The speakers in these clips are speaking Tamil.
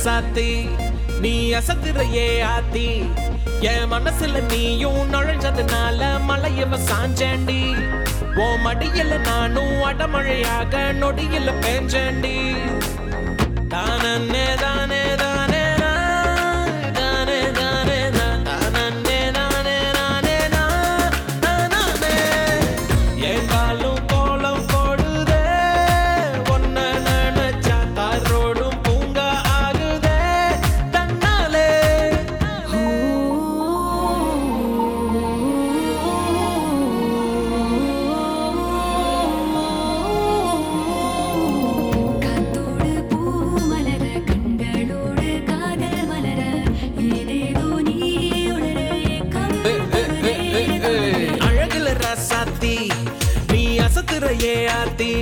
ரசாத்தி நீ அசத்துறையே ஆத்தி என் மனசுல நீயும் நுழைஞ்சதுனால மலையவ சாஞ்சேண்டி ஓ மடியில நானும் அடமழையாக நொடியில பேஞ்சேண்டி தானே தானே தானே தானே தானே தானே தானே தானே தானே என் காலும் கோலம் போடுதே ஒன்ன நினைச்சா காரோடும் பூங்கா ஆகுதே தன்னாலே காத்தோடு பூ மலர கண்களோடு காதல் மலர ஏதேதோ நீ உணர ஏக்கம் தொடுதே. அழகுல ரசாத்தி நீ அசத்துறையே ஆத்தி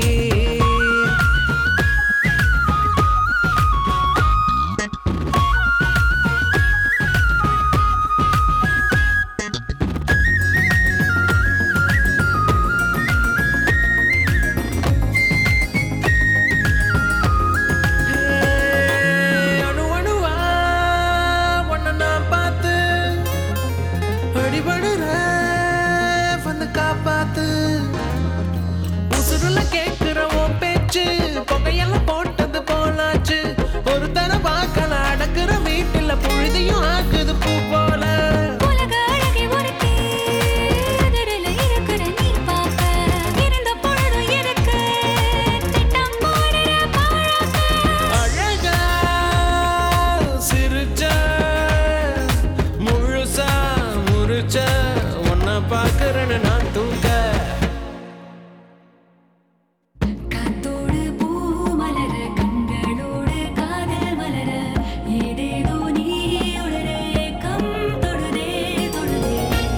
அணு அணுவா உன்னை நான் பார்த்து அடிபடுற வந்து காப்பாத்து உசுருல கேட்கிற உன் பேச்சு புகையெல்லாம் போட்டது போலாச்சு ஒரு தர பார்க்கல அடக்குற வீட்டுல புழுதியும் ஆக்குது பூ போல உலக அழகை ஒருத்தி, அதிரில இருக்கிற நீ பார்க்க, இருந்த பொழுதும் இருக்கு, திட்டம் போடுற பாழாக்க. அழகா சிரிச்ச முழுசா முறிச்ச உன்னை பார்க்கறேன்னு நான் தூங்க காத்தோடு பூ மலர கண்களோடு காதல் மலர ஏதேதோ நீ உணர ஏக்கம் தொடுதே தொடுதே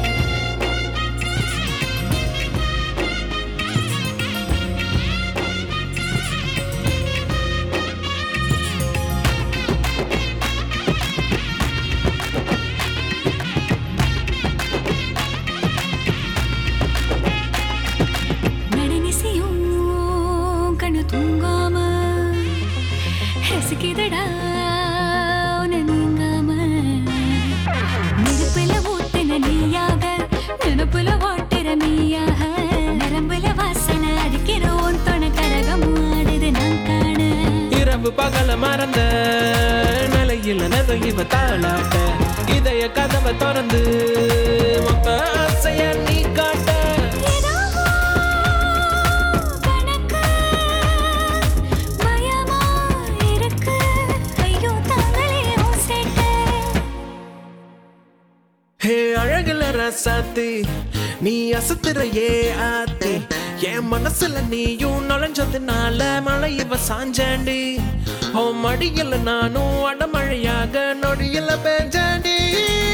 நடுநிசையும் கண்ணு தூங்காம ரசிக்குதடா உன்னை நீங்காம நெருப்புல ஊத்தின நீயாக நினப்புல ஓட்டுற மீயாக நரம்புல வாசனை அடிக்கிற உன் தொண கரகம் ஆடுது நான் காண இரவு பகல மறந்த நிலையில நிறைவ தாளாட்ட இதய கதவை திறந்து மொத்த ஆசைய நீ காட்ட ஏதோ கணக்கு பயமா இருக்கு ஐயோ தாங்களே உன் சேட்டை ஹே அழகுல ரசாத்தி நீ அசத்துறையே ஆத்தி என் மனசுல நீயும் நுழைஞ்சதுனால மழை இவ சாஞ்சாண்டி ஓ மடியில நானும் அடமழையாக நொடியில பேஞ்சாண்டி